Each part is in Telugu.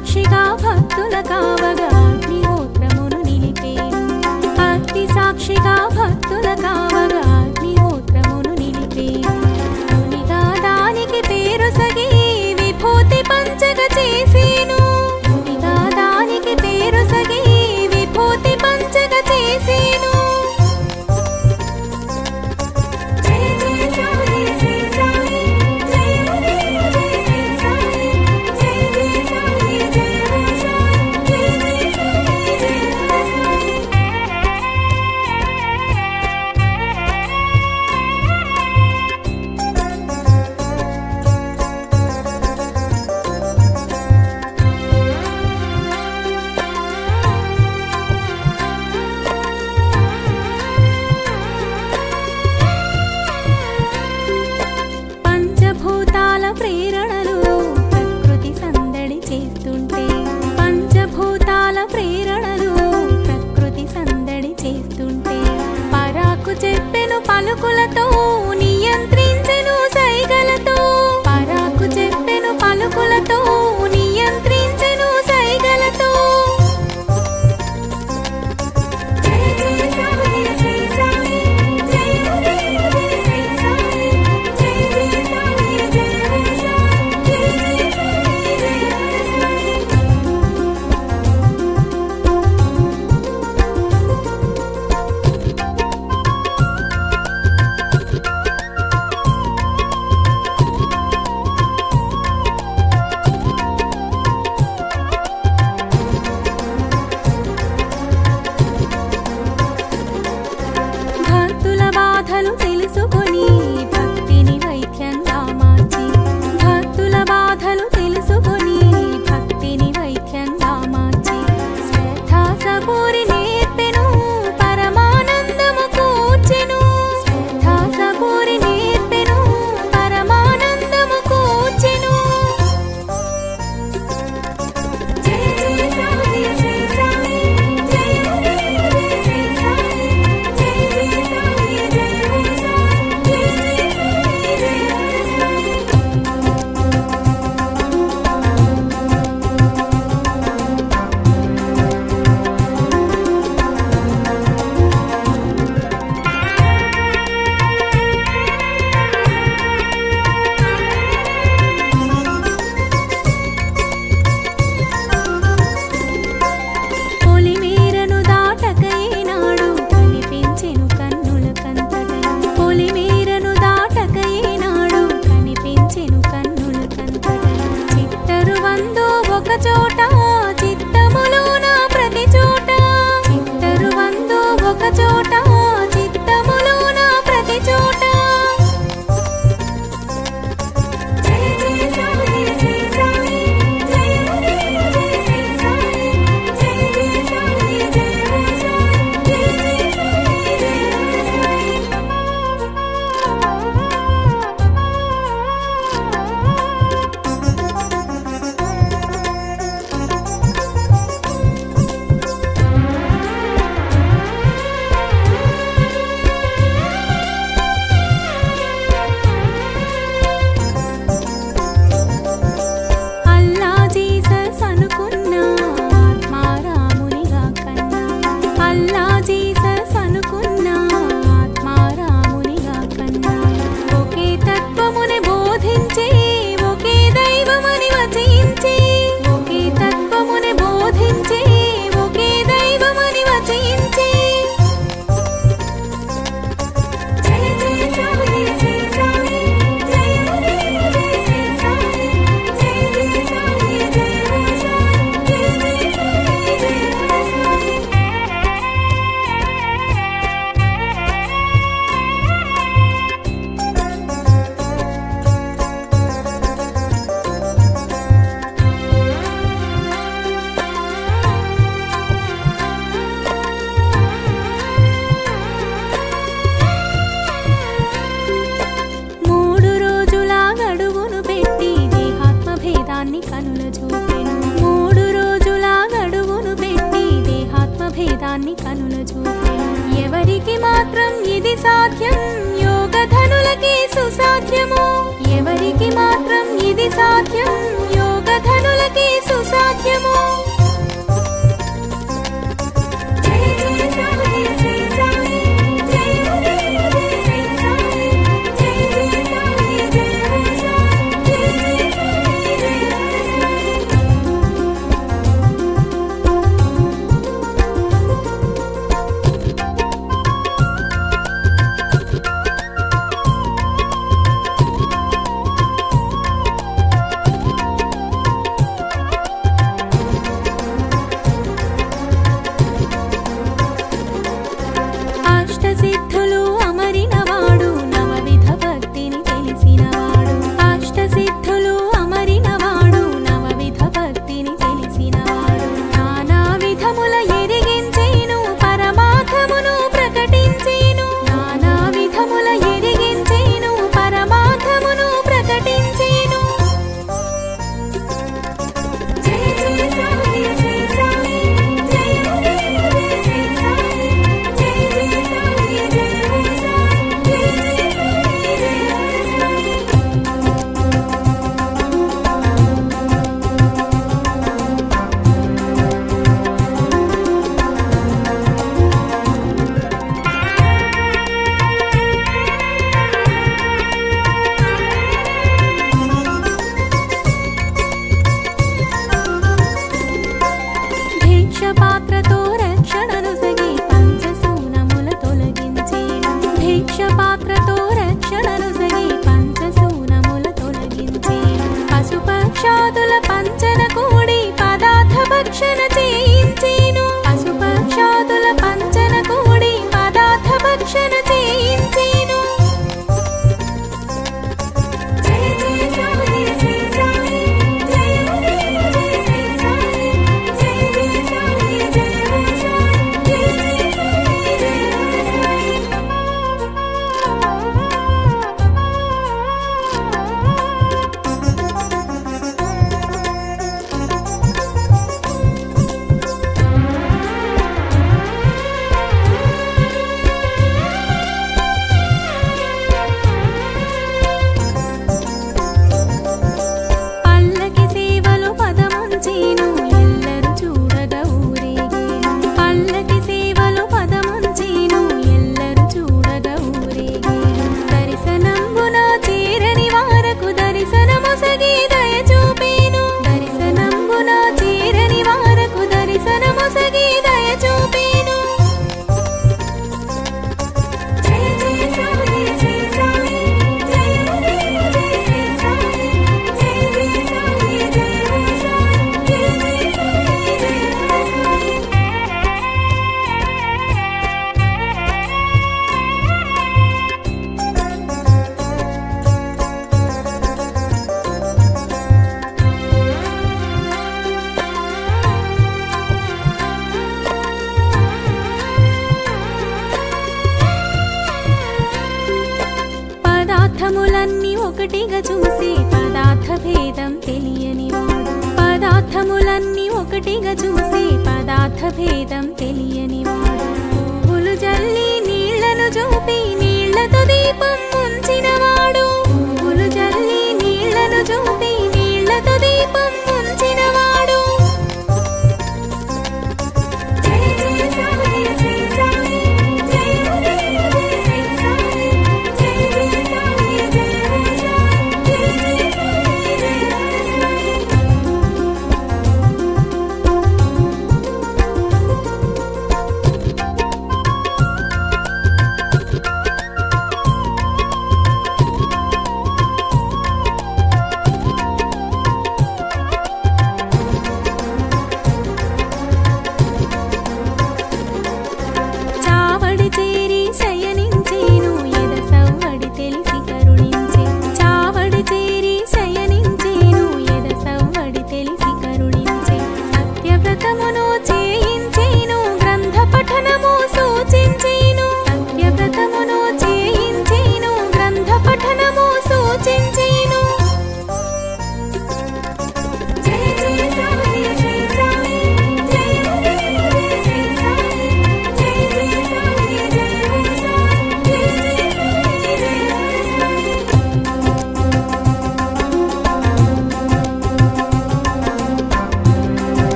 సాక్షిగా భక్తుల కావగా అగ్నిహోత్రమును నిలిపేను అగ్ని సాక్షిగా భక్తుల కావగా అగ్నిహోత్రమును నిలిపేను మునిగా దానికి పేరు సగి విభూతి పంచగ చేసేను మునిగా దానికి పేరు సగి విభూతి పంచగ చేసేను జయ జయ సాయి శ్రీ సాయి జయ దేవ జయ శ్రీ సాయి జయ జయ సాయి జయ సాయి జయ జయ సాయి జయ సాయి పంచభూతాల ప్రేరణలు ప్రకృతి సందడి చేస్తుంటే పంచభూతాల ప్రేరణలు ప్రకృతి సందడి చేస్తుంటే పరాకు చెప్పెను పలుకులతో నియంత్రించెను సైగలతో పరాకు చెప్పెను పలుకులతో నియంత్రించెను సైగలతో జయ జయ సాయి శ్రీ సాయి జయ దేవ జయ శ్రీ సాయి జయ జయ సాయి జయ సాయి జయ జయ సాయి జయ సాయి భక్తుల బాధలు తెలుసుకొని భక్తిని వైద్యంగా మార్చి భక్తుల బాధలు తెలుసుకొని భక్తిని వైద్యంగా మార్చి శ్రద్ధ సబూరి నేర్పెను పరమానందము కూర్చెను శ్రద్ధ సబూరి నేర్పెను పరమానందము కూర్చెను జయ జయ సాయి శ్రీ సాయి జయ దేవ జయ శ్రీ సాయి జయ జయ సాయి జయ సాయి జయ జయ సాయి జయ సాయి పొలిమేరను దాటక ఏనాడు కనిపించెను కన్నుల కంతటను పొలిమేరను దాటక ఏనాడు కనిపించెను కన్నుల కంతటను చిత్తరు వందో ఒక చోట చిత్తములోన ప్రతి చోట చిత్తరు వందో ఒక చోట చిత్తములోన ప్రతి చోట జయ జయ సాయి శ్రీ సాయి జయ దేవ జయ శ్రీ సాయి జయ జయ సాయి జయ సాయి జయ జయ సాయి జయ సాయి అల్లా జీసస్ అనుకున్న ఆత్మారామునిగా కన్నా అల్లా జీసస్ అనుకున్న ఆత్మారామునిగా కన్నా ఒకే తత్వముని బోధించే ఒకే దైవమని వచించే ఒకే తత్వముని బోధించే ఒకే దైవమని వచించే జయ జయ సాయి శ్రీ సాయి జయ దేవ జయ శ్రీ సాయి జయ జయ సాయి జయ సాయి జయ జయ సాయి జయ సాయి మూడు రోజుల గడువును పెట్టి దేహాత్మ భేదాన్ని కనుల చూపెను మూడు రోజుల గడువును పెట్టి దేహాత్మ భేదాన్ని కనుల చూపెను ఎవరికి మాత్రం ఇది సాధ్యం యోగధనులకి సుసాధ్యము ఎవరికి మాత్రం ఇది సాధ్యం యోగధనులకి సుసాధ్యం భక్షణ చేయించేను పశుపక్షాదుల పంచన కూడి పదార్థ భక్షణ చేయించేను జయ జయ సాయి శ్రీ సాయి జయ జయ జయ శ్రీ సాయి జయ జయ సాయి జయ సాయి జయ జయ సాయి జయ సాయి పల్లకి సేవలు పదముంచేను ఎల్లరు చూడగా ఊరేగేను పల్లకి సేవలు పదముంచేను ఎల్లరు చూడగా ఊరేగేను దర్శనంబున చేరని వారకు దర్శనమొసగి దయ చూపేను దర్శనంబున చేరని వారకు దర్శనమొసగి దయ చూపేను జయ జయ సాయి శ్రీ సాయి జయ జయ జయ శ్రీ సాయి జయ జయ సాయి జయ సాయి జయ జయ సాయి జయ సాయి పదార్థములన్నీ ఒకటిగా చూసి పదార్థ భేదం తెలియని వాడు పదార్థములన్నీ ఒకటిగా చూసి పదార్థ భేదం తెలియని వాడు పువ్వులు జల్లి నీళ్లను చూపి నీళ్లతో దీపం ఉంచిన వాడు పువ్వులు జల్లి నీళ్లను చూపి నీళ్లతో దీపం ఉంచిన వాడు జయ జయ సాయి శ్రీ సాయి జయ జయ జయ శ్రీ సాయి జయ జయ సాయి జయ సాయి జయ జయ సాయి జయ సాయి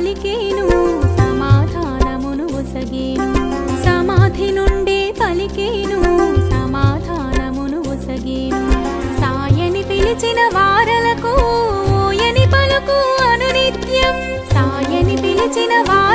పలికేను సమాధానమును ఒసగేను సమాధి నుండి పలికేను సమాధానమును ఒసగేను సాయని పిలిచిన వారలకు ఓయని పలుకు అనునిత్యం సాయని పిలిచిన వారలకు